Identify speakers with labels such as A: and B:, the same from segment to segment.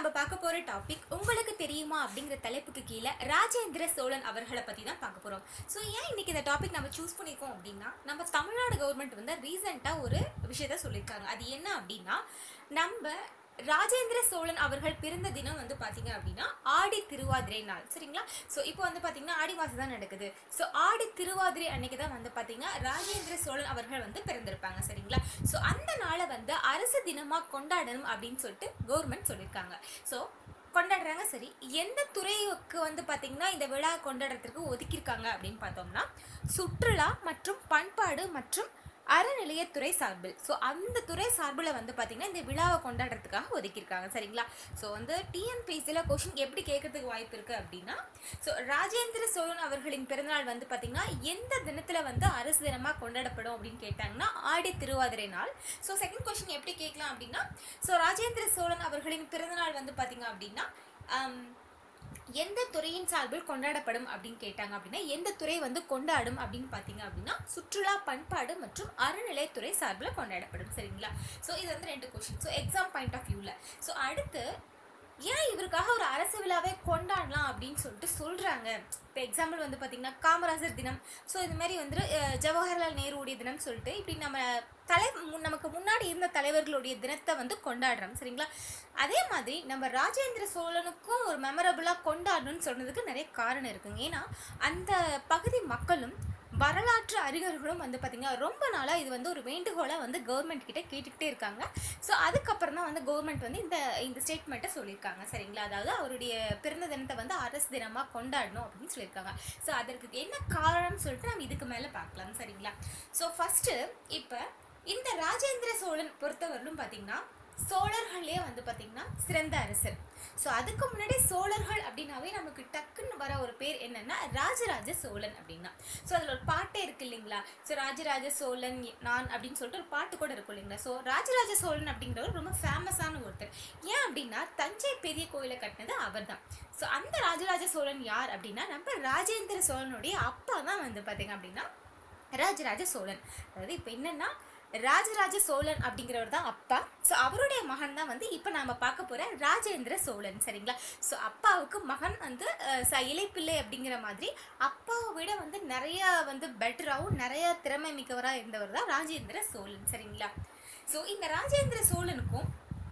A: நம்ம பார்க்க போற டாபிக் உங்களுக்கு தெரியுமா அப்படிங்கிற தலைப்புக்கு கீழே ராஜேந்திர சோழன் அவர்களை பத்தி தான் பார்க்க போறோம் ஸோ ஏன் இன்னைக்கு இந்த டாபிக் நம்ம சூஸ் பண்ணியிருக்கோம் அப்படின்னா நம்ம தமிழ்நாடு கவர்மெண்ட் வந்து ரீசெண்டாக ஒரு விஷயத்த சொல்லியிருக்காங்க அது என்ன அப்படின்னா நம்ம ராஜேந்திர சோழன் அவர்கள் பிறந்த தினம் வந்து பார்த்தீங்க அப்படின்னா ஆடி திருவாதிரை நாள் சரிங்களா ஸோ இப்போ வந்து பார்த்தீங்கன்னா ஆடி மாதம் தான் நடக்குது ஸோ ஆடி திருவாதிரை அன்னைக்கு தான் வந்து பார்த்தீங்கன்னா ராஜேந்திர சோழன் அவர்கள் வந்து பிறந்திருப்பாங்க சரிங்களா ஸோ அந்த நாளை வந்து அரசு தினமாக கொண்டாடணும் அப்படின்னு சொல்லிட்டு கவர்மெண்ட் சொல்லியிருக்காங்க ஸோ கொண்டாடுறாங்க சரி எந்த துறைக்கு வந்து பார்த்தீங்கன்னா இந்த விழா கொண்டாடுறதுக்கு ஒதுக்கியிருக்காங்க அப்படின்னு பார்த்தோம்னா சுற்றுலா மற்றும் பண்பாடு மற்றும் அறநிலையத்துறை சார்பில் ஸோ அந்த துறை சார்பில் வந்து பார்த்தீங்கன்னா இந்த விழாவை கொண்டாடுறதுக்காக ஒதுக்கியிருக்காங்க சரிங்களா ஸோ வந்து டிஎன்பிசியில் கொஷின் எப்படி கேட்கறதுக்கு வாய்ப்பு இருக்குது அப்படின்னா ஸோ ராஜேந்திர சோழன் அவர்களின் பிறந்தநாள் வந்து பார்த்தீங்கன்னா எந்த தினத்தில் வந்து அரசு தினமாக கொண்டாடப்படும் அப்படின்னு கேட்டாங்கன்னா ஆடி திருவாதிரை நாள் ஸோ செகண்ட் கொஷின் எப்படி கேட்கலாம் அப்படின்னா ஸோ ராஜேந்திர சோழன் அவர்களின் பிறந்தநாள் வந்து பார்த்தீங்க அப்படின்னா ஆம், எந்த துறையின் சார்பில் கொண்டாடப்படும் அப்படின்னு கேட்டாங்க அப்படின்னா எந்த துறை வந்து கொண்டாடும் அப்படின்னு பார்த்தீங்க அப்படின்னா சுற்றுலா பண்பாடு மற்றும் அறநிலையத்துறை சார்பில் கொண்டாடப்படும் சரிங்களா ஸோ இது வந்து ரெண்டு question so exam point of வியூவில் ஸோ அடுத்து ஏன் இவருக்காக ஒரு அரசு விழாவை கொண்டாடலாம் அப்படின்னு சொல்லிட்டு சொல்கிறாங்க இப்போ எக்ஸாம்பிள் வந்து பார்த்திங்கன்னா காமராஜர் தினம் ஸோ இது மாதிரி வந்து அஹ், ஜவஹர்லால் நேருடைய தினம் சொல்லிட்டு இப்படி நம்ம தலை மு- நமக்கு முன்னாடி இருந்த தலைவர்களுடைய தினத்தை வந்து கொண்டாடுறோம் சரிங்களா அதே மாதிரி நம்ம ராஜேந்திர சோழனுக்கும் ஒரு மெமரபுளாக கொண்டாடணும்னு சொன்னதுக்கு நிறைய காரணம் இருக்குங்க ஏன்னா அந்த பகுதி மக்களும் வரலாற்று அறிஞர்களும் வந்து பார்த்திங்கன்னா ரொம்ப நாளாக இது வந்து ஒரு வேண்டுகோளாக வந்து கவர்மெண்ட் கிட்ட கேட்டுக்கிட்டே இருக்காங்க ஸோ அதுக்கப்புறம் தான் வந்து கவர்மெண்ட் வந்து இந்த இந்த ஸ்டேட்மெண்ட்டை சொல்லியிருக்காங்க சரிங்களா அதாவது அவருடைய பிறந்த தினத்தை வந்து அரசு தினமாக கொண்டாடணும் அப்படின்னு சொல்லியிருக்காங்க ஸோ அதற்கு என்ன காரணம்னு சொல்லிட்டு நம்ம இதுக்கு மேலே பார்க்கலாம் சரிங்களா ஸோ ஃபஸ்ட்டு இப்போ இந்த ராஜேந்திர சோழன் பொறுத்தவரையிலும் பார்த்தீங்கன்னா சோழர்களே வந்து பார்த்தீங்கன்னா சிறந்த அரசர் ஸோ அதுக்கு முன்னாடி சோழர்கள் அப்படின்னாவே நமக்கு டக்குன்னு வர ஒரு பேர் என்னன்னா ராஜராஜ சோழன் அப்படின்னா ஸோ அதில் ஒரு பாட்டே இருக்கு இல்லைங்களா ஸோ ராஜராஜ சோழன் நான் அப்படின்னு சொல்லிட்டு ஒரு பாட்டு கூட இருக்கும் இல்லைங்களா ஸோ ராஜராஜ சோழன் அப்படிங்கிறவர் ரொம்ப ஃபேமஸான ஒருத்தர் ஏன் அப்படின்னா தஞ்சை பெரிய கோயிலை கட்டினது அவர் தான் ஸோ அந்த ராஜராஜ சோழன் யார் அப்படின்னா நம்ம ராஜேந்திர சோழனுடைய அப்பா தான் வந்து பார்த்தீங்க அப்படின்னா ராஜராஜ சோழன் அதாவது இப்போ என்னன்னா ராஜராஜ சோழன் அப்படிங்கிறவர் தான் அப்பா ஸோ அவருடைய மகன் தான் வந்து இப்போ நாம பார்க்க போற ராஜேந்திர சோழன் சரிங்களா ஸோ அப்பாவுக்கு மகன் வந்து அஹ், ச- இளைப்பிள்ளை அப்படிங்கிற மாதிரி அப்பாவை விட வந்து நிறைய வந்து பெட்டராகவும் நிறைய திறமை மிக்கவராக இருந்தவர் தான் ராஜேந்திர சோழன் சரிங்களா ஸோ இந்த ராஜேந்திர சோழனுக்கும்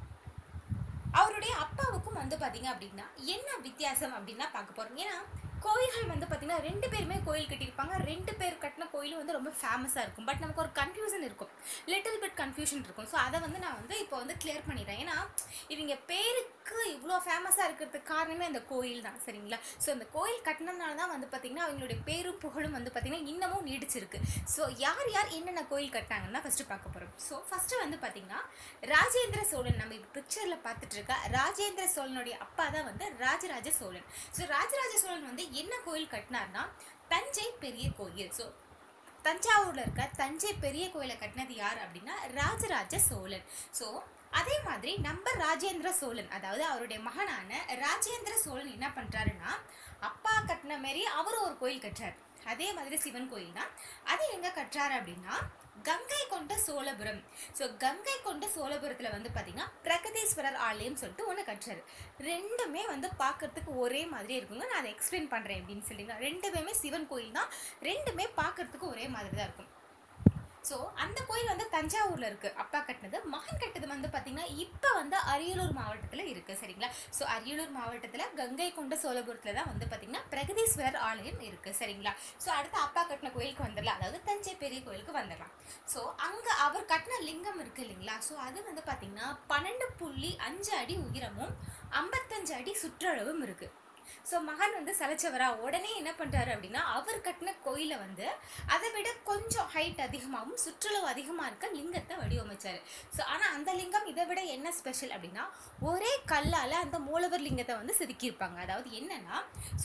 A: அவருடைய அப்பாவுக்கும் வந்து பார்த்தீங்க அப்படின்னா என்ன வித்தியாசம் அப்படின்னா பார்க்க போறோம் ஏன்னா கோயில்கள் வந்து பார்த்தீங்கன்னா ரெண்டு பேருமே கோயில் கட்டியிருப்பாங்க ரெண்டு பேர் கட்டின கோயிலும் வந்து ரொம்ப ஃபேமஸாக இருக்கும் பட் நமக்கு ஒரு கன்ஃபியூஷன் இருக்கும் லிட்டில் பிட் கன்ஃபியூஷன் இருக்கும் ஸோ அதை வந்து நான் வந்து இப்போ வந்து கிளியர் பண்ணிடுறேன் ஏன்னா இவங்க பேருக்கு இவ்வளோ ஃபேமஸாக இருக்கிறதுக்கு காரணமே அந்த கோயில் தான் சரிங்களா ஸோ அந்த கோயில் கட்டினதுனால தான் வந்து பார்த்தீங்கன்னா அவங்களுடைய பேரும் புகழும் வந்து பார்த்தீங்கன்னா இன்னமும் நீடிச்சிருக்கு ஸோ யார் யார் என்னென்ன கோயில் கட்டினாங்கன்னா ஃபஸ்ட்டு பார்க்க போகிறோம் ஸோ ஃபஸ்ட்டு வந்து பார்த்தீங்கன்னா ராஜேந்திர சோழன் நம்ம இப்போ பிக்சரில் பார்த்துட்டு இருக்க ராஜேந்திர சோழனுடைய அப்பா தான் வந்து ராஜராஜ சோழன் ஸோ ராஜராஜ சோழன் வந்து என்ன கோயில் கட்டினார்னா தஞ்சை பெரிய கோயில் ஸோ தஞ்சாவூர்ல இருக்க தஞ்சை பெரிய கோயிலை கட்டினது யார் அப்படின்னா ராஜராஜ சோழன் ஸோ அதே மாதிரி நம்ம ராஜேந்திர சோழன் அதாவது அவருடைய மகனான ராஜேந்திர சோழன் என்ன பண்றாருன்னா அப்பா கட்டின மாரி அவரும் ஒரு கோயில் கட்டுறாரு அதே மாதிரி சிவன் கோயில் தான் அது எங்க கட்டுறாரு அப்படின்னா கங்கை கொண்ட சோழபுரம் ஸோ கங்கை கொண்ட சோழபுரத்தில் வந்து பார்த்தீங்கன்னா பிரகதீஸ்வரர் ஆலயம் சொல்லிட்டு ஒன்று கட்டுறாரு ரெண்டுமே வந்து பார்க்கறதுக்கு ஒரே மாதிரி இருக்குங்க நான் அதை எக்ஸ்பிளைன் பண்ணுறேன் அப்படின்னு சொல்லிங்க ரெண்டுமே சிவன் கோயில் தான் ரெண்டுமே பார்க்கறதுக்கு ஒரே மாதிரி தான் இருக்கும் ஸோ அந்த கோயில் வந்து தஞ்சாவூர்ல இருக்கு அப்பா கட்டினது மகன் கட்டது வந்து பார்த்தீங்கன்னா இப்போ வந்து அரியலூர் மாவட்டத்தில் இருக்கு சரிங்களா ஸோ அரியலூர் மாவட்டத்தில் கங்கை கொண்ட சோழபுரத்தில் தான் வந்து பார்த்தீங்கன்னா பிரகதீஸ்வரர் ஆலயம் இருக்கு சரிங்களா ஸோ அடுத்து அப்பா கட்டின கோயிலுக்கு வந்துடலாம் அதாவது தஞ்சை பெரிய கோயிலுக்கு வந்துடலாம் ஸோ அங்கே அவர் கட்டின லிங்கம் இருக்கு இல்லைங்களா ஸோ அது வந்து பார்த்தீங்கன்னா பன்னெண்டு புள்ளி அஞ்சு அடி உயரமும் ஐம்பத்தஞ்சு அடி சுற்றளவும் இருக்கு ஸோ மகன் வந்து சலைச்சவரா உடனே என்ன பண்றாரு அப்படின்னா அவர் கட்டின கோயிலை வந்து அதை விட கொஞ்சம் ஹைட் அதிகமாகவும் சுற்றளவு அதிகமாக இருக்க லிங்கத்தை வடிவமைச்சாரு ஸோ ஆனால் அந்த லிங்கம் இதை விட என்ன ஸ்பெஷல் அப்படின்னா ஒரே கல்லால் அந்த மூலவர் லிங்கத்தை வந்து செதுக்கியிருப்பாங்க அதாவது என்னன்னா ஸோ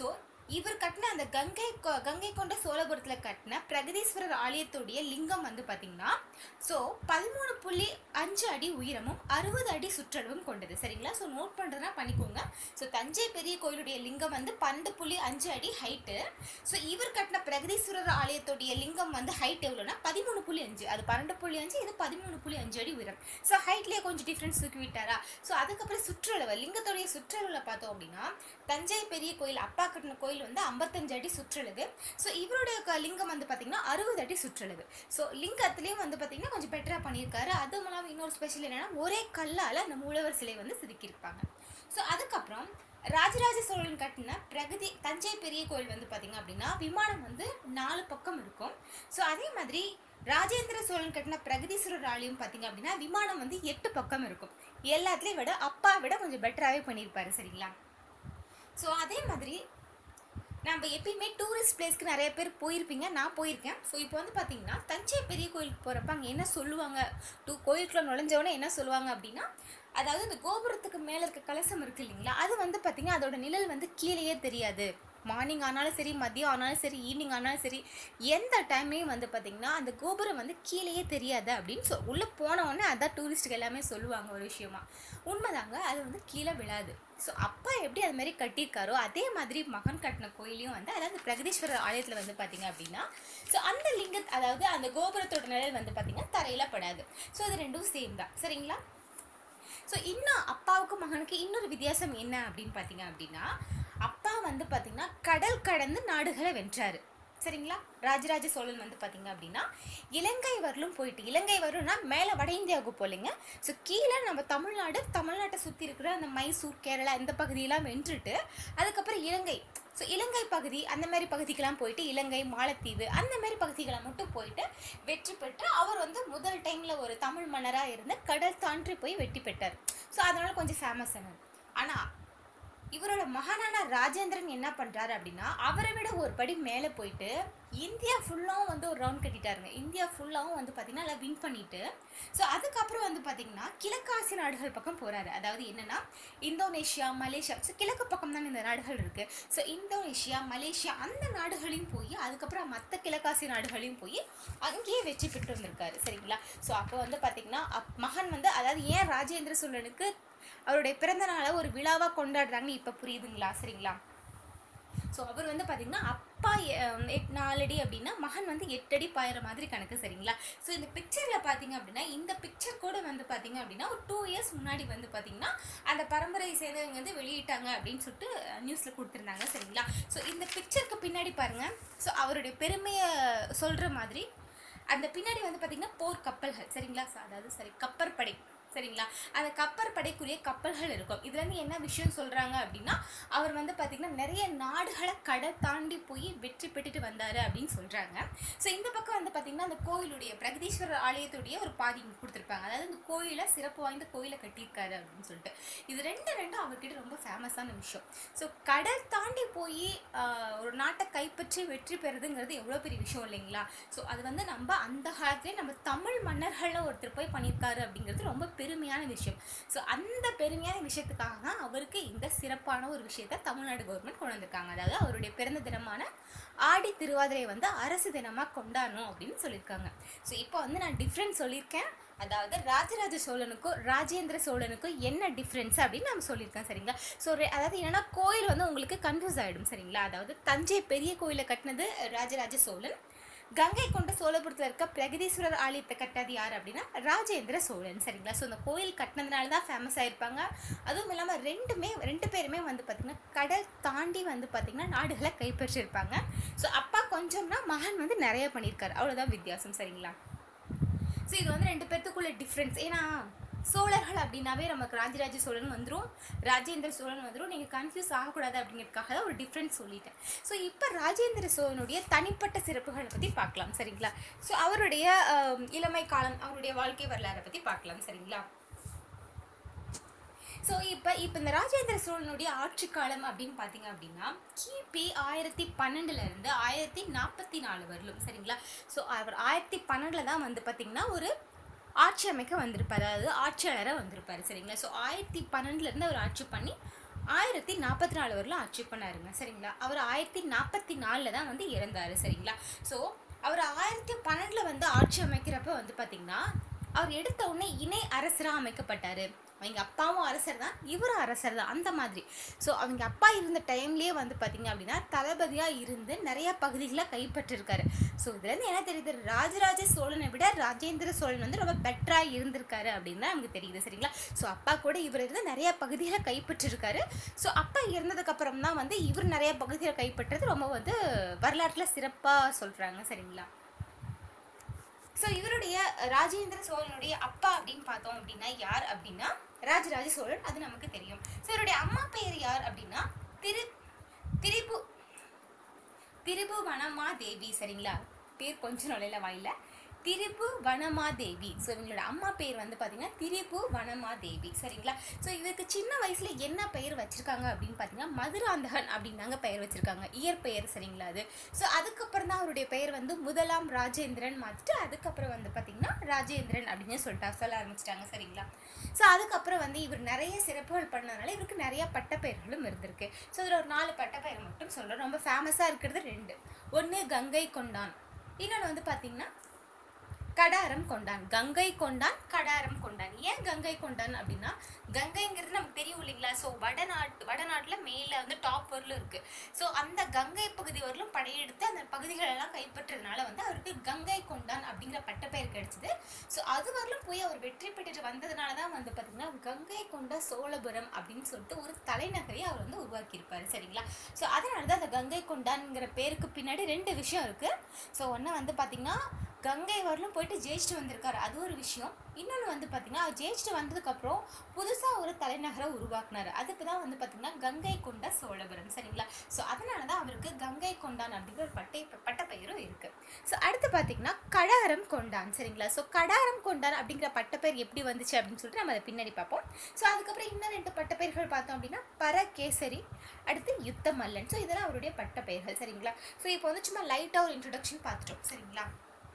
A: இவர் கட்டின அந்த கங்கை கொ- கங்கை கொண்ட சோழபுரத்தில் கட்டின பிரகதீஸ்வரர் ஆலயத்துடைய லிங்கம் வந்து பார்த்தீங்கன்னா ஸோ பதிமூணு புள்ளி அஞ்சு அடி உயரமும் அறுபது அடி சுற்றளவும் கொண்டது சரிங்களா ஸோ நோட் பண்ணுறதுனா பண்ணிக்கோங்க ஸோ தஞ்சை பெரிய கோயிலுடைய லிங்கம் வந்து பன்னெண்டு புள்ளி அஞ்சு அடி ஹைட்டு ஸோ இவர் கட்டின பிரகதீஸ்வரர் ஆலயத்துடைய லிங்கம் வந்து ஹைட் எவ்வளோனா பதிமூணு புள்ளி அஞ்சு அது பன்னெண்டு புள்ளி அஞ்சு இது பதிமூணு புள்ளி அஞ்சு அடி உயரம் ஸோ ஹைட்லேயே கொஞ்சம் டிஃப்ரென்ஸ் தூக்கி விட்டாரா ஸோ அதுக்கப்புறம் சுற்றளவு லிங்கத்துடைய சுற்றளவில் பார்த்தோம் அப்படின்னா தஞ்சை பெரிய கோயில் அப்பா கட்டின கோயில் வந்து ஐம்பத்தஞ்சு அடி சுற்றளவு ஸோ இவருடைய க- லிங்கம் வந்து பார்த்தீங்கன்னா அறுபது அடி சுற்றளவு ஸோ லிங்கத்துலேயும் வந்து பார்த்தீங்கன்னா கொஞ்சம் பெட்டராக பண்ணியிருக்காரு அதுவும் இல்லாமல் இன்னொரு ஸ்பெஷல் என்னன்னா ஒரே கல்லால் அந்த மூலவர் சிலை வந்து செதுக்கியிருப்பாங்க ஸோ அதுக்கப்புறம் ராஜராஜ சோழன் கட்டின பிரகதி தஞ்சை பெரிய கோயில் வந்து பார்த்தீங்க அப்படின்னா விமானம் வந்து நாலு பக்கம் இருக்கும் ஸோ அதே மாதிரி ராஜேந்திர சோழன் கட்டின பிரகதீஸ்வரர் ஆலயம் பார்த்தீங்க அப்படின்னா விமானம் வந்து எட்டு பக்கம் இருக்கும் எல்லாத்துலேயும் விட அப்பா விட கொஞ்சம் பெட்டராகவே பண்ணியிருப்பாரு சரிங்களா ஸோ அதே மாதிரி நம்ம எப்பயுமே டூரிஸ்ட் பிளேஸ்க்கு நிறைய பேர் போயிருப்பீங்க நான் போயிருக்கேன் ஸோ இப்போ வந்து பார்த்தீங்கன்னா தஞ்சை பெரிய கோயிலுக்கு போகிறப்ப அங்கே என்ன சொல்லுவாங்க டூ கோயிலுக்குள்ள நுழைஞ்சவொடனே என்ன சொல்லுவாங்க அப்படின்னா அதாவது இந்த கோபுரத்துக்கு மேலே இருக்க கலசம் இருக்கு இல்லைங்களா அது வந்து பார்த்தீங்கன்னா அதோட நிழல் வந்து கீழேயே தெரியாது மார்னிங் ஆனாலும் சரி மதியம் ஆனாலும் சரி ஈவினிங் ஆனாலும் சரி எந்த டைம்லேயும் வந்து பார்த்தீங்கன்னா அந்த கோபுரம் வந்து கீழேயே தெரியாது அப்படின்னு சொல் உள்ளே போனவொடனே அதான் டூரிஸ்ட்டுக்கு எல்லாமே சொல்லுவாங்க ஒரு விஷயமா உண்மைதாங்க அது வந்து கீழே விழாது ஸோ அப்பா எப்படி அது மாதிரி கட்டியிருக்காரோ அதே மாதிரி மகன் கட்டின கோயிலையும் வந்து அதாவது பிரகதீஸ்வரர் ஆலயத்தில் வந்து பார்த்தீங்க அப்படின்னா ஸோ அந்த லிங்க அதாவது அந்த கோபுரத்தோட நிழல் வந்து பார்த்தீங்கன்னா தரையில் படாது ஸோ அது ரெண்டும் சேம் தான் சரிங்களா ஸோ இன்னும் அப்பாவுக்கும் மகனுக்கு இன்னொரு வித்தியாசம் என்ன அப்படின்னு பார்த்தீங்க அப்படின்னா அப்பா வந்து பார்த்தீங்கன்னா கடல் கடந்து நாடுகளை வென்றாரு சரிங்களா ராஜராஜ சோழன் வந்து பார்த்தீங்க அப்படின்னா இலங்கை வரலும் போயிட்டு இலங்கை வரும்னா மேலே வட இந்தியாவுக்கு போகலைங்க ஸோ கீழே நம்ம தமிழ்நாடு தமிழ்நாட்டை சுற்றி இருக்கிற அந்த மைசூர் கேரளா இந்த பகுதியெல்லாம் வென்றுட்டு அதுக்கப்புறம் இலங்கை ஸோ இலங்கை பகுதி அந்த மாதிரி பகுதிக்கெல்லாம் போயிட்டு இலங்கை மாலத்தீவு அந்த மாதிரி பகுதிகளை மட்டும் போயிட்டு வெற்றி பெற்று அவர் வந்து முதல் டைமில் ஒரு தமிழ் மன்னராக இருந்து கடல் தாண்டி போய் வெற்றி பெற்றார் ஸோ அதனால கொஞ்சம் ஃபேமஸ் ஆனது ஆனால் இவரோட மகனான ராஜேந்திரன் என்ன பண்றாரு அப்படின்னா அவரை விட ஒரு படி மேலே போயிட்டு இந்தியா ஃபுல்லாகவும் வந்து ஒரு ரவுண்ட் கட்டிட்டாருங்க இந்தியா ஃபுல்லாகவும் வந்து பார்த்தீங்கன்னா எல்லாம் வின் பண்ணிட்டு ஸோ அதுக்கப்புறம் வந்து பார்த்தீங்கன்னா கிழக்காசிய நாடுகள் பக்கம் போறாரு அதாவது என்னன்னா இந்தோனேஷியா மலேசியா ஸோ கிழக்கு பக்கம் தான் இந்த நாடுகள் இருக்கு ஸோ இந்தோனேஷியா மலேசியா அந்த நாடுகளையும் போய் அதுக்கப்புறம் மற்ற கிழக்காசிய நாடுகளையும் போய் அங்கேயே வெற்றி பெற்று வந்திருக்காரு சரிங்களா ஸோ அப்போ வந்து பார்த்தீங்கன்னா அப்- மகன் வந்து அதாவது ஏன் ராஜேந்திர சோழனுக்கு அவருடைய பிறந்த நாளை ஒரு விழாவாக கொண்டாடுறாங்கன்னு இப்போ புரியுதுங்களா சரிங்களா ஸோ அவர் வந்து பார்த்தீங்கன்னா அப்பா எ- எட் நாலடி அப்படின்னா மகன் வந்து எட்டடி பாயிற மாதிரி கணக்கு சரிங்களா ஸோ இந்த பிக்சரில் பார்த்தீங்க அப்படின்னா இந்த பிக்சர் கூட வந்து பார்த்தீங்க அப்படின்னா ஒரு டூ இயர்ஸ் முன்னாடி வந்து பார்த்தீங்கன்னா அந்த பரம்பரையை சேர்ந்தவங்க வந்து வெளியிட்டாங்க அப்படின்னு சொல்லிட்டு நியூஸில் கொடுத்துருந்தாங்க சரிங்களா ஸோ இந்த பிக்சருக்கு பின்னாடி பாருங்கள் ஸோ அவருடைய பெருமையை சொல்கிற மாதிரி அந்த பின்னாடி வந்து பார்த்தீங்கன்னா போர் கப்பல்கள் சரிங்களா So, அதாவது சரி கப்பற்படை சரிங்களா அந்த கப்பற்படைக்குரிய கப்பல்கள் இருக்கும் இதுல இருந்து என்ன விஷயம் சொல்றாங்க அப்படின்னா அவர் வந்து பார்த்தீங்கன்னா நிறைய நாடுகளை கடல் தாண்டி போய் வெற்றி பெற்றுட்டு வந்தாரு அப்படின்னு சொல்றாங்க ஸோ இந்த பக்கம் வந்து பார்த்தீங்கன்னா அந்த கோயிலுடைய பிரகதீஸ்வரர் ஆலயத்துடைய ஒரு பாதி இங்க கொடுத்துருப்பாங்க அதாவது இந்த கோயிலை சிறப்பு வாய்ந்த கோயிலை கட்டியிருக்காரு அப்படின்னு சொல்லிட்டு இது ரெண்டு ரெண்டும் அவர்கிட்ட ரொம்ப ஃபேமஸான விஷயம் ஸோ கடல் தாண்டி போய் ஒரு நாட்டை கைப்பற்றி வெற்றி பெறுதுங்கிறது எவ்வளோ பெரிய விஷயம் இல்லைங்களா ஸோ அது வந்து நம்ம அந்த காலத்துலேயே நம்ம தமிழ் மன்னர்களில் ஒருத்தர் போய் பண்ணியிருக்காரு அப்படிங்கிறது ரொம்ப பெருமையான விஷயம் ஸோ அந்த பெருமையான விஷயத்துக்காக தான் அவருக்கு இந்த சிறப்பான ஒரு விஷயத்தை தமிழ்நாடு கவர்மெண்ட் கொண்டு வந்திருக்காங்க அதாவது அவருடைய பிறந்த தினமான ஆடி திருவாதிரையை வந்து அரசு தினமாக கொண்டாடணும் அப்படின்னு சொல்லியிருக்காங்க ஸோ இப்போ வந்து நான் டிஃப்ரெண்ட் சொல்லியிருக்கேன் அதாவது ராஜராஜ சோழனுக்கும் ராஜேந்திர சோழனுக்கும் என்ன டிஃப்ரென்ஸ் அப்படின்னு நான் சொல்லியிருக்கேன் சரிங்களா ஸோ அதாவது என்னன்னா கோயில் வந்து உங்களுக்கு கன்ஃபியூஸ் ஆகிடும் சரிங்களா அதாவது தஞ்சை பெரிய கோயிலை கட்டினது ராஜராஜ சோழன் கங்கை கொண்ட சோழபுரத்தில் இருக்க பிரகதீஸ்வரர் ஆலயத்தை கட்டது யார் அப்படின்னா ராஜேந்திர சோழன் சரிங்களா ஸோ இந்த கோயில் கட்டினதுனால தான் ஃபேமஸ் ஆயிருப்பாங்க அதுவும் இல்லாமல் ரெண்டுமே ரெண்டு பேருமே வந்து பார்த்திங்கன்னா கடல் தாண்டி வந்து பார்த்திங்கன்னா நாடுகளை கைப்பற்றியிருப்பாங்க ஸோ அப்பா கொஞ்சம்னா மகன் வந்து நிறைய பண்ணியிருக்காரு அவ்வளோதான் வித்தியாசம் சரிங்களா ஸோ இது வந்து ரெண்டு பேர்த்துக்குள்ள டிஃப்ரென்ஸ் ஏன்னா சோழர்கள் அப்படின்னாவே நமக்கு ராஜராஜ சோழன் வந்துடும் ராஜேந்திர சோழன் வந்துடும் நீங்கள் கன்ஃபியூஸ் ஆகக்கூடாது அப்படிங்கிறதுக்காக தான் ஒரு டிஃப்ரென்ஸ் சொல்லிட்டேன் ஸோ இப்போ ராஜேந்திர சோழனுடைய தனிப்பட்ட சிறப்புகளை பற்றி பார்க்கலாம் சரிங்களா ஸோ அவருடைய ஆம், இளமை காலம் அவருடைய வாழ்க்கை வரலாறை பற்றி பார்க்கலாம் சரிங்களா ஸோ இப்போ இப்போ இந்த ராஜேந்திர சோழனுடைய ஆட்சி காலம் அப்படின்னு பார்த்தீங்க அப்படின்னா கிபி ஆயிரத்தி பன்னெண்டுல இருந்து ஆயிரத்தி நாற்பத்தி நாலு வரலும் சரிங்களா ஸோ அவர் ஆயிரத்தி பன்னெண்டில் தான் வந்து பார்த்தீங்கன்னா ஒரு ஆட்சி அமைக்க வந்திருப்பார் அதாவது ஆட்சியாளராக வந்திருப்பார் சரிங்களா ஸோ ஆயிரத்தி பன்னெண்டுலேருந்து அவர் ஆட்சி பண்ணி ஆயிரத்தி நாற்பத்தி நாலு வரலும் ஆட்சி பண்ணாருங்க சரிங்களா அவர் ஆயிரத்தி நாற்பத்தி நாலில் தான் வந்து இறந்தாரு சரிங்களா ஸோ அவர் ஆயிரத்தி பன்னெண்டில் வந்து ஆட்சி அமைக்கிறப்ப வந்து பார்த்திங்கன்னா அவர் எடுத்த உடனே இணை அரசராக அமைக்கப்பட்டார் அவங்க அப்பாவும் அரசர் தான் இவரும் அரசர் தான் அந்த மாதிரி ஸோ அவங்க அப்பா இருந்த டைம்லேயே வந்து பார்த்திங்க அப்படின்னா தளபதியாக இருந்து நிறைய பகுதிகளை கைப்பற்றிருக்காரு ஸோ இதுலேருந்து என்ன தெரியுது ராஜராஜ சோழனை விட ராஜேந்திர சோழன் வந்து ரொம்ப பெட்டராக இருந்திருக்காரு அப்படின்னு தான் நமக்கு தெரியுது சரிங்களா ஸோ அப்பா கூட இவர் இருந்து நிறைய பகுதிகளை கைப்பற்றிருக்காரு ஸோ அப்பா இறந்ததுக்கப்புறம் தான் வந்து இவர் நிறைய பகுதிகளை கைப்பற்றது ரொம்ப வந்து வரலாற்றில் சிறப்பாக சொல்கிறாங்க சரிங்களா ஸோ இவருடைய ராஜேந்திர சோழனுடைய அப்பா அப்படின்னு பார்த்தோம் அப்படின்னா யார் அப்படின்னா ராஜராஜ சோழன் அது நமக்கு தெரியும் ஸோ இவருடைய அம்மா பெயர் யார் அப்படின்னா திரு திரிபு திரிபுவனமா தேவி சரிங்களா பேர் கொஞ்சம் நுழையில வாயில திரிபு வனமா தேவி ஸோ இவங்களோட அம்மா பேர் வந்து பார்த்தீங்கன்னா திரிபு வனமா தேவி சரிங்களா ஸோ இவருக்கு சின்ன வயசுல என்ன பெயர் வச்சிருக்காங்க அப்படின்னு பார்த்தீங்கன்னா மதுராந்தகன் அப்படின்னு தாங்க பெயர் வச்சிருக்காங்க இயற்பெயர் சரிங்களா அது ஸோ அதுக்கப்புறம் தான் அவருடைய பெயர் வந்து முதலாம் ராஜேந்திரன் மாற்றிட்டு அதுக்கப்புறம் வந்து பார்த்தீங்கன்னா ராஜேந்திரன் அப்படின்னு சொல்லிட்டா சொல்ல ஆரம்பிச்சிட்டாங்க சரிங்களா ஸோ அதுக்கப்புறம் வந்து இவர் நிறைய சிறப்புகள் பண்ணதுனால இவருக்கு நிறைய பட்டப்பெயர்களும் இருந்திருக்கு ஸோ இதில் ஒரு நாலு பட்டப்பெயர் மட்டும் சொல்கிறேன் ரொம்ப ஃபேமஸாக இருக்கிறது ரெண்டு ஒன்று கங்கை கொண்டான் இன்னொன்று வந்து பார்த்தீங்கன்னா கடாரம் கொண்டான் கங்கை கொண்டான் கடாரம் கொண்டான் ஏன் கங்கை கொண்டான் அப்படின்னா கங்கைங்கிறது நமக்கு தெரியும் இல்லைங்களா ஸோ வடநாட்டு வடநாட்டில் மேலே வந்து டாப் வரலும் இருக்கு ஸோ அந்த கங்கை பகுதி வரலும் படையெடுத்து அந்த பகுதிகளெல்லாம் கைப்பற்றதுனால வந்து அவருக்கு கங்கை கொண்டான் அப்படிங்கிற பட்டப்பெயர் கிடைச்சிது ஸோ அது வரலும் போய் அவர் வெற்றி பெற்றுட்டு வந்ததுனால தான் வந்து பார்த்தீங்கன்னா கங்கை கொண்ட சோழபுரம் அப்படின்னு சொல்லிட்டு ஒரு தலைநகரை அவர் வந்து உருவாக்கியிருப்பாரு சரிங்களா ஸோ அதனால தான் அந்த கங்கை கொண்டான்ங்கிற பேருக்கு பின்னாடி ரெண்டு விஷயம் இருக்கு ஸோ ஒன்று வந்து பார்த்தீங்கன்னா கங்கை வரலும் போயிட்டு ஜெயிச்சுட்டு வந்திருக்காரு அது ஒரு விஷயம் இன்னொன்று வந்து பார்த்தீங்கன்னா அவர் ஜெயிச்சுட்டு வந்ததுக்கப்புறம் புதுசாக ஒரு தலைநகரை உருவாக்குனாரு அதுக்கு தான் வந்து பார்த்தீங்கன்னா கங்கை கொண்ட சோழபுரம் சரிங்களா ஸோ அதனால தான் அவருக்கு கங்கை கொண்டான் அப்படிங்கிற ஒரு பட்டை பட்டப்பெயரும் இருக்கு ஸோ அடுத்து பார்த்தீங்கன்னா கடாரம் கொண்டான் சரிங்களா ஸோ கடாரம் கொண்டான் அப்படிங்கிற பட்டப்பெயர் எப்படி வந்துச்சு அப்படின்னு சொல்லிட்டு நம்ம அதை பின்னாடி பார்ப்போம் ஸோ அதுக்கப்புறம் இன்னும் ரெண்டு பட்டப்பெயர்கள் பார்த்தோம் அப்படின்னா பரகேசரி அடுத்து யுத்தமல்லன் ஸோ இதெல்லாம் அவருடைய பட்டப்பெயர்கள் சரிங்களா ஸோ இப்போ வந்து சும்மா லைட்டாக ஒரு இன்ட்ரொடக்ஷன் பார்த்துட்டோம் சரிங்களா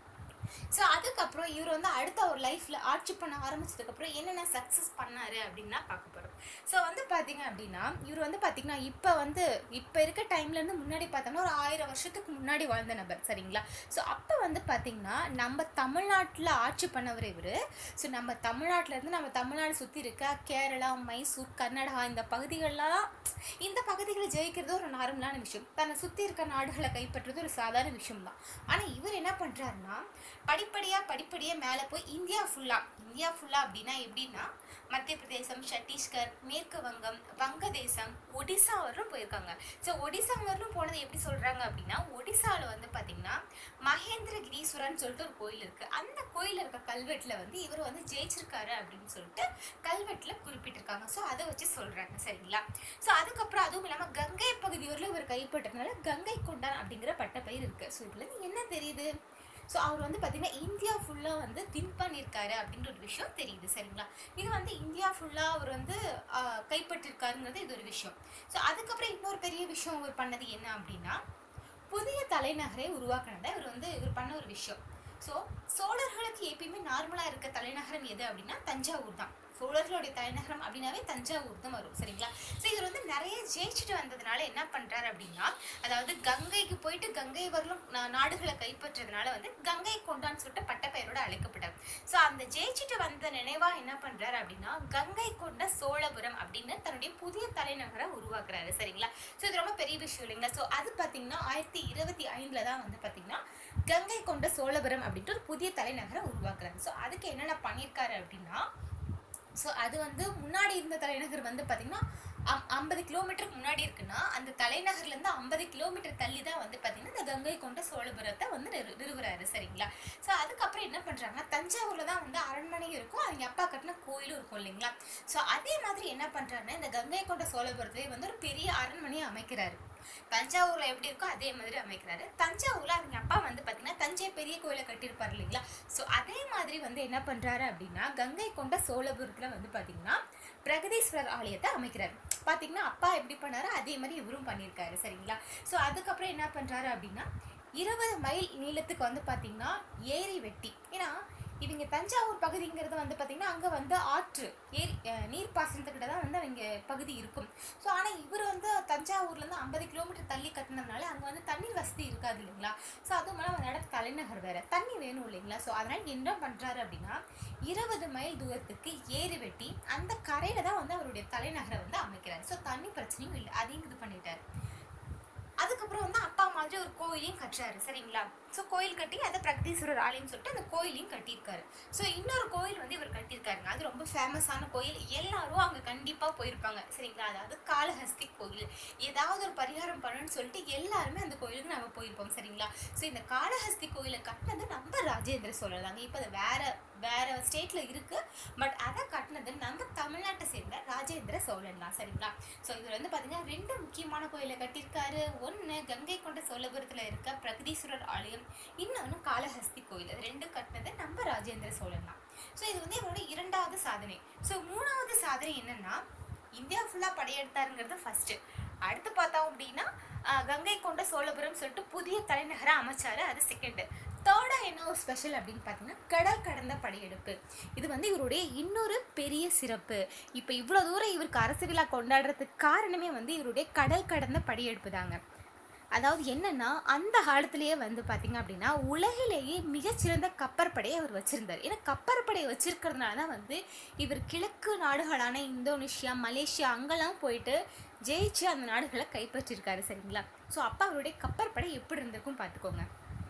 A: ஸோ அதுக்கப்புறம் இவர் வந்து அடுத்த ஒரு லைஃப்பில் ஆட்சி பண்ண ஆரம்பிச்சதுக்கப்புறம் என்னென்ன சக்ஸஸ் பண்ணாரு அப்படின்னா பார்க்க போகிறோம் ஸோ வந்து பார்த்தீங்க அப்படின்னா இவர் வந்து பார்த்தீங்கன்னா இப்போ வந்து இப்போ இருக்க டைம்லேருந்து முன்னாடி பார்த்தோம்னா ஒரு ஆயிரம் வருஷத்துக்கு முன்னாடி வாழ்ந்த நபர் சரிங்களா ஸோ அப்போ வந்து பார்த்தீங்கன்னா நம்ம தமிழ்நாட்டில் ஆட்சி பண்ணவர் இவர் ஸோ நம்ம தமிழ்நாட்டிலேருந்து நம்ம தமிழ்நாடு சுற்றி இருக்க கேரளா மைசூர் கர்நாடகா இந்த பகுதிகளெலாம் இந்த பகுதிகளை ஜெயிக்கிறது ஒரு நார்மலான விஷயம் தன்னை சுற்றி இருக்க நாடுகளை கைப்பற்றுறது ஒரு சாதாரண விஷயம் தான் ஆனால் இவர் என்ன பண்ணுறாருன்னா படிப்படியாக படிப்படியாக மேலே போய் இந்தியா ஃபுல்லாக இந்தியா ஃபுல்லாக அப்படின்னா எப்படின்னா மத்திய பிரதேசம் சத்தீஸ்கர் மேற்கு வங்கம் வங்கதேசம் ஒடிசா வரலும் போயிருக்காங்க ஸோ ஒடிசா வரலும் போனது எப்படி சொல்கிறாங்க அப்படின்னா ஒடிசாவில் வந்து பார்த்திங்கன்னா மகேந்திரகிரீஸ்வரன் சொல்லிட்டு ஒரு கோயில் இருக்குது அந்த கோயிலில் இருக்க கல்வெட்டில் வந்து இவர் வந்து ஜெயிச்சிருக்காரு அப்படின்னு சொல்லிட்டு கல்வெட்டில் குறிப்பிட்டிருக்காங்க ஸோ அதை வச்சு சொல்கிறாங்க சரிங்களா ஸோ அதுக்கப்புறம் அதுவும் இல்லாமல் கங்கை பகுதி வரலும் இவர் கைப்பற்றதுனால கங்கை கொண்டான் அப்படிங்கிற பட்டப்பெயர் இருக்குது ஸோ இதுலேருந்து என்ன தெரியுது ஸோ அவர் வந்து பார்த்தீங்கன்னா இந்தியா ஃபுல்லாக வந்து வின் பண்ணியிருக்காரு அப்படின்ற ஒரு விஷயம் தெரியுது சரிங்களா இது வந்து இந்தியா ஃபுல்லாக அவர் வந்து ஆஹ், கைப்பற்றிருக்காருங்கிறது இது ஒரு விஷயம் ஸோ அதுக்கப்புறம் இன்னொரு பெரிய விஷயம் அவர் பண்ணது என்ன அப்படின்னா புதிய தலைநகரை உருவாக்குனதை இவர் வந்து இவர் பண்ண ஒரு விஷயம் ஸோ சோழர்களுக்கு எப்பயுமே நார்மலாக இருக்க தலைநகரம் எது அப்படின்னா தஞ்சாவூர் தான் சோழர்களுடைய தலைநகரம் அப்படின்னாவே தஞ்சாவூர் தான் வரும் சரிங்களா ஸோ இவர் வந்து நிறைய ஜெயிச்சுட்டு வந்ததுனால என்ன பண்ணுறாரு அப்படின்னா அதாவது கங்கைக்கு போயிட்டு கங்கை வரலும் நா- நாடுகளை கைப்பற்றதுனால வந்து கங்கை கொண்டான்னு சொல்லிட்டு பட்டப்பெயரோட அழைக்கப்பட்டார் ஸோ அந்த ஜெயிச்சுட்டு வந்த நினைவா என்ன பண்றாரு அப்படின்னா கங்கை கொண்ட சோழபுரம் அப்படின்னு தன்னுடைய புதிய தலைநகரை உருவாக்குறாரு சரிங்களா ஸோ இது ரொம்ப பெரிய விஷயம் இல்லைங்களா ஸோ அது பார்த்தீங்கன்னா ஆயிரத்தி இருபத்தி ஐந்துல தான் வந்து பார்த்தீங்கன்னா கங்கை கொண்ட சோழபுரம் அப்படின்ட்டு ஒரு புதிய தலைநகரை உருவாக்குறாரு ஸோ அதுக்கு என்னென்ன பண்ணியிருக்காரு அப்படின்னா ஸோ அது வந்து முன்னாடி இருந்த தலைநகர் வந்து பார்த்தீங்கன்னா அம் ஐம்பது கிலோமீட்டருக்கு முன்னாடி இருக்குன்னா அந்த தலைநகர்லேருந்து ஐம்பது கிலோமீட்டர் தள்ளி தான் வந்து பார்த்தீங்கன்னா இந்த கங்கை கொண்ட சோழபுரத்தை வந்து நிறு நிறுவுறாரு சரிங்களா ஸோ அதுக்கப்புறம் என்ன பண்ணுறாங்கன்னா தஞ்சாவூரில் தான் வந்து அரண்மனையும் இருக்கும் அவங்க அப்பா கட்டின கோயிலும் இருக்கும் இல்லைங்களா ஸோ அதே மாதிரி என்ன பண்ணுறாருன்னா இந்த கங்கை கொண்ட சோழபுரத்துலேயே வந்து ஒரு பெரிய அரண்மனையை அமைக்கிறாரு தஞ்சாவூர்ல எப்படி இருக்கோ அதே மாதிரி அமைக்கிறாரு தஞ்சாவூர்ல அவங்க அப்பா வந்து பாத்தீங்கன்னா தஞ்சை பெரிய கோயிலை கட்டியிருப்பாரு இல்லைங்களா ஸோ அதே மாதிரி வந்து என்ன பண்றாரு அப்படின்னா கங்கை கொண்ட சோழபுரத்துல வந்து பாத்தீங்கன்னா பிரகதீஸ்வரர் ஆலயத்தை அமைக்கிறாரு பாத்தீங்கன்னா அப்பா எப்படி பண்ணாரோ அதே மாதிரி இவரும் பண்ணியிருக்காரு சரிங்களா ஸோ அதுக்கப்புறம் என்ன பண்றாரு அப்படின்னா இருபது மைல் நீளத்துக்கு வந்து பாத்தீங்கன்னா ஏரி வெட்டி ஏன்னா இவங்க தஞ்சாவூர் பகுதிங்கிறது வந்து பாத்தீங்கன்னா அங்க வந்து ஆற்று ஏரி அஹ் நீர்ப்பாசனத்துக்கிட்ட தான் வந்து அவங்க இங்கே பகுதி இருக்கும் ஸோ ஆனால் இவர் வந்து தஞ்சாவூர்லேருந்து ஐம்பது கிலோமீட்டர் தள்ளி கட்டினதுனால அங்கே வந்து தண்ணீர் வசதி இருக்காது இல்லைங்களா ஸோ அதுவும் இல்லாமல் அந்த இடத்து தலைநகர் வேறு தண்ணி வேணும் இல்லைங்களா ஸோ அதனால் என்ன பண்ணுறாரு அப்படின்னா இருபது மைல் தூரத்துக்கு ஏரி வெட்டி அந்த கரையில் தான் வந்து அவருடைய தலைநகரை வந்து அமைக்கிறார் ஸோ தண்ணி பிரச்சனையும் இல்லை அதையும் இது பண்ணிட்டார் அதுக்கப்புறம் வந்து அப்பா மாதிரி ஒரு கோயிலையும் கட்டுறாரு சரிங்களா ஸோ கோயில் கட்டி அதை பிரகதீஸ்வரர் ஆலயம் சொல்லிட்டு அந்த கோயிலையும் கட்டியிருக்காரு ஸோ இன்னொரு கோயில் வந்து இவர் கட்டியிருக்காருங்க அது ரொம்ப ஃபேமஸான கோயில் எல்லாரும் அங்கே கண்டிப்பாக போயிருப்பாங்க சரிங்களா அதாவது காளஹஸ்தி கோயில் ஏதாவது ஒரு பரிகாரம் பண்ணணும்னு சொல்லிட்டு எல்லாருமே அந்த கோயிலுக்கு நம்ம போயிருப்போம் சரிங்களா ஸோ இந்த காளஹஸ்தி கோயிலை கட்டினது நம்ம ராஜேந்திர சோழர் தாங்க இப்போ அது வேற வேற ஸ்டேட்ல இருக்கு பட் அதை கட்டினது நம்ம தமிழ்நாட்டை சேர்ந்த ராஜேந்திர சோழன் தான் சரிங்களா ஸோ இவர் வந்து பார்த்தீங்கன்னா ரெண்டு முக்கியமான கோயிலை கட்டியிருக்காரு ஒன்று கங்கை கொண்ட சோழபுரத்தில் இருக்க பிரகதீஸ்வரர் ஆலயம் இன்னொன்று காளஹஸ்தி கோயில் இது ரெண்டும் கட்டினது நம்ம ராஜேந்திர சோழன் தான் ஸோ இது வந்து இவரோட இரண்டாவது சாதனை ஸோ மூணாவது சாதனை என்னன்னா இந்தியா ஃபுல்லாக படையெடுத்தாருங்கிறது ஃபர்ஸ்ட் அடுத்து பார்த்தோம் அப்படின்னா ஆஹ், கங்கை கொண்ட சோழபுரம் சொல்லிட்டு புதிய தலைநகரை அமைச்சாரு அது செகண்ட் தேர்டா என்ன ஒரு ஸ்பெஷல் அப்படின்னு பார்த்தீங்கன்னா கடல் கடந்த படையெடுப்பு இது வந்து இவருடைய இன்னொரு பெரிய சிறப்பு இப்போ இவ்வளோ தூரம் இவருக்கு அரசு விழா கொண்டாடுறதுக்கு காரணமே வந்து இவருடைய கடல் கடந்த படையெடுப்பு தாங்க அதாவது என்னன்னா அந்த காலத்திலேயே வந்து பார்த்தீங்க அப்படின்னா உலகிலேயே மிகச்சிறந்த கப்பற்படையை அவர் வச்சிருந்தார் ஏன்னா கப்பற்படையை வச்சிருக்கிறதுனால தான் வந்து இவர் கிழக்கு நாடுகளான இந்தோனேஷியா மலேசியா அங்கெல்லாம் போயிட்டு ஜெயிச்சு அந்த நாடுகளை கைப்பற்றிருக்காரு சரிங்களா ஸோ அப்போ அவருடைய கப்பற்படை எப்படி இருந்திருக்கும் பார்த்துக்கோங்க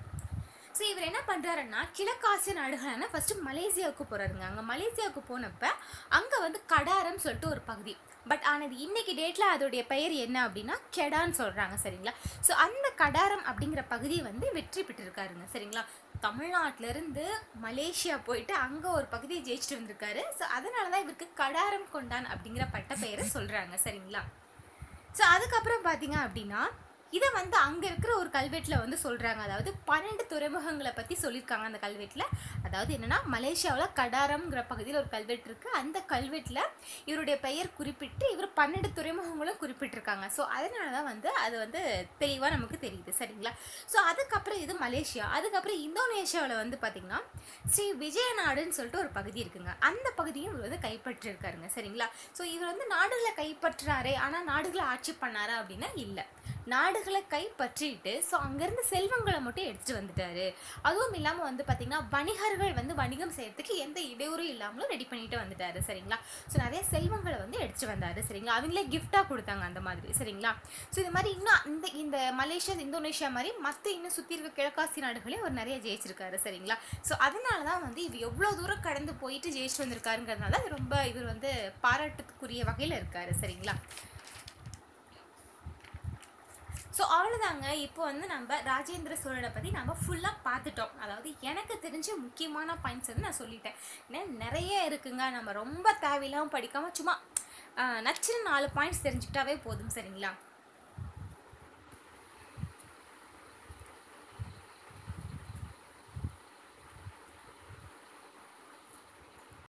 A: ஸோ இவர் என்ன பண்ணுறாருன்னா கிழக்காசிய நாடுகளான ஃபஸ்ட்டு மலேசியாவுக்கு போகிறாருங்க அங்கே மலேசியாவுக்கு போனப்ப அங்கே வந்து கடாரம் சொல்லிட்டு ஒரு பகுதி பட் ஆனால் இன்னைக்கு டேட்டில் அதோடைய பெயர் என்ன அப்படின்னா கெடான்னு சொல்கிறாங்க சரிங்களா ஸோ அந்த கடாரம் அப்படிங்கிற பகுதியை வந்து வெற்றி பெற்றிருக்காருங்க சரிங்களா தமிழ்நாட்டிலேருந்து மலேசியா போயிட்டு அங்கே ஒரு பகுதியை ஜெயிச்சுட்டு வந்திருக்காரு ஸோ அதனால தான் இவருக்கு கடாரம் கொண்டான் அப்படிங்கிற பட்ட பெயரை சொல்கிறாங்க சரிங்களா ஸோ அதுக்கப்புறம் பார்த்தீங்க அப்படின்னா இதை வந்து அங்கே இருக்கிற ஒரு கல்வெட்டில் வந்து சொல்கிறாங்க அதாவது பன்னெண்டு துறைமுகங்களை பற்றி சொல்லியிருக்காங்க அந்த கல்வெட்டில் அதாவது என்னென்னா மலேசியாவில் கடாரம்ங்கிற பகுதியில் ஒரு கல்வெட்டு இருக்குது அந்த கல்வெட்டில் இவருடைய பெயர் குறிப்பிட்டு இவர் பன்னெண்டு துறைமுகங்களும் குறிப்பிட்டிருக்காங்க ஸோ அதனால தான் வந்து அது வந்து தெளிவாக நமக்கு தெரியுது சரிங்களா ஸோ அதுக்கப்புறம் இது மலேசியா அதுக்கப்புறம் இந்தோனேஷியாவில் வந்து பார்த்திங்கன்னா ஸ்ரீ விஜயநாடுன்னு சொல்லிட்டு ஒரு பகுதி இருக்குங்க அந்த பகுதியும் இவர் வந்து கைப்பற்றிருக்காருங்க சரிங்களா ஸோ இவர் வந்து நாடுகளை கைப்பற்றுறாரே ஆனால் நாடுகளை ஆட்சி பண்ணாரா அப்படின்னா இல்லை நாடுகளை கைப்பற்றிட்டு ஸோ அங்கேருந்து செல்வங்களை மட்டும் எடுத்துகிட்டு வந்துட்டாரு அதுவும் இல்லாமல் வந்து பார்த்திங்கன்னா வணிகர்கள் வந்து வணிகம் செய்யறதுக்கு எந்த இடையூறும் இல்லாமலும் ரெடி பண்ணிட்டு வந்துட்டாரு சரிங்களா ஸோ நிறைய செல்வங்களை வந்து எடுத்துட்டு வந்தாரு சரிங்களா அவங்களே கிஃப்டாக கொடுத்தாங்க அந்த மாதிரி சரிங்களா ஸோ இது மாதிரி இன்னும் இந்த இந்த மலேசியா இந்தோனேஷியா மாதிரி மற்ற இன்னும் சுற்றி இருக்க கிழக்காசி நாடுகளையும் அவர் நிறைய ஜெயிச்சிருக்காரு சரிங்களா ஸோ அதனால தான் வந்து இவர் எவ்வளோ தூரம் கடந்து போயிட்டு ஜெயிச்சுட்டு வந்திருக்காருங்கிறதுனால அது ரொம்ப இவர் வந்து பாராட்டுக்குரிய வகையில் இருக்காரு சரிங்களா ஸோ அவ்வளோதாங்க இப்போ வந்து நம்ம ராஜேந்திர சோழனை பற்றி நம்ம ஃபுல்லாக பார்த்துட்டோம் அதாவது எனக்கு தெரிஞ்ச முக்கியமான பாயிண்ட்ஸ் வந்து நான் சொல்லிட்டேன் ஏன்னா நிறைய இருக்குங்க நம்ம ரொம்ப தேவையில்லாமல் படிக்காமல் சும்மா ஆஹ், நச்சுன்னு நாலு பாயிண்ட்ஸ் தெரிஞ்சுக்கிட்டாவே போதும் சரிங்களா